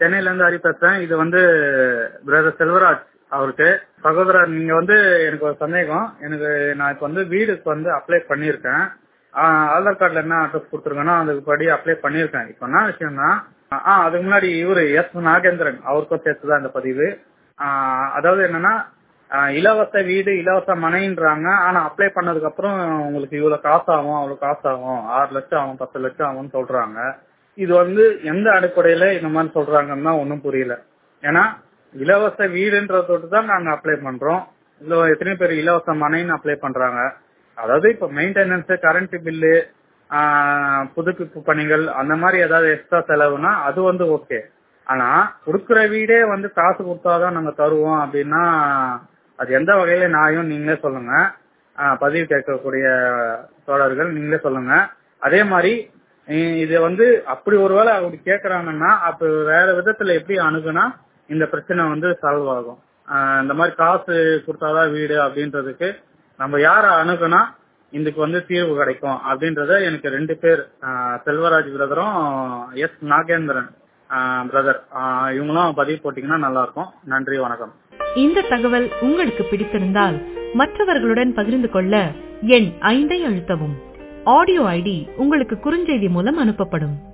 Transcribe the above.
சென்னையில இருந்து ஹரி பேசுறேன் இது வந்து பிரதர் செல்வராஜ் அவருக்கு சகோதரர் நீங்க வந்து எனக்கு ஒரு சந்தேகம் எனக்கு நான் இப்ப வந்து வீடுக்கு வந்து அப்ளை பண்ணியிருக்கேன் ஆஹ் ஆதார் கார்டுல என்ன அட்ரஸ் கொடுத்துருக்கேன்னா அதுக்கு படி அப்ளை பண்ணியிருக்கேன் இப்போ என்ன விஷயம்னா ஆ அதுக்கு முன்னாடி இவரு எஸ் நாகேந்திரன் அவருக்கும் சேர்த்து தான் இந்த பதிவு ஆஹ் அதாவது என்னன்னா ஆஹ் இலவச வீடு இலவச மனைன்றாங்க ஆனா அப்ளை பண்ணதுக்கு அப்புறம் உங்களுக்கு இவ்வளவு காசு ஆகும் அவ்வளவு காசு ஆகும் ஆறு லட்சம் ஆகும் பத்து லட்சம் ஆகும்னு சொல்றாங்க இது வந்து எந்த அடிப்படையில இந்த மாதிரி சொல்றாங்கன்னு தான் ஒன்றும் புரியல ஏன்னா இலவச வீடுன்றத தொட்டு தான் நாங்க அப்ளை பண்றோம் இல்ல எத்தனை பேர் இலவச மனைன்னு அப்ளை பண்றாங்க அதாவது இப்ப மெயின்டெனன்ஸ் கரண்ட் பில்லு புதுப்பிப்பு பணிகள் அந்த மாதிரி ஏதாவது எக்ஸ்ட்ரா செலவுனா அது வந்து ஓகே ஆனா கொடுக்குற வீடே வந்து காசு கொடுத்தாதான் நாங்க தருவோம் அப்படின்னா அது எந்த வகையில நியாயம் நீங்களே சொல்லுங்க ஆஹ் பதிவு கேட்கக்கூடிய தோழர்கள் நீங்களே சொல்லுங்க அதே மாதிரி இ- இது வந்து அப்படி ஒருவேளை அப்படி கேக்குறாங்கன்னா அப்ப வேற விதத்துல எப்படி அணுகுனா இந்த பிரச்சனை வந்து சால்வ் ஆகும் ஆஹ் இந்த மாதிரி காசு கொடுத்தாதான் வீடு அப்படின்றதுக்கு நம்ம யார அணுகுனா இதுக்கு வந்து தீர்வு கிடைக்கும் அப்படின்றத எனக்கு ரெண்டு பேர் ஆஹ் செல்வராஜ் பிரதரும் எஸ் நாகேந்திரன் பிரதர் இவங்களும் பதிவு போட்டீங்கன்னா நல்லா இருக்கும் நன்றி வணக்கம் இந்த தகவல் உங்களுக்கு பிடித்திருந்தால் மற்றவர்களுடன் பகிர்ந்து கொள்ள எண் ஐந்தை அழுத்தவும் ஆடியோ ஐடி உங்களுக்கு குறுஞ்செய்தி மூலம் அனுப்பப்படும்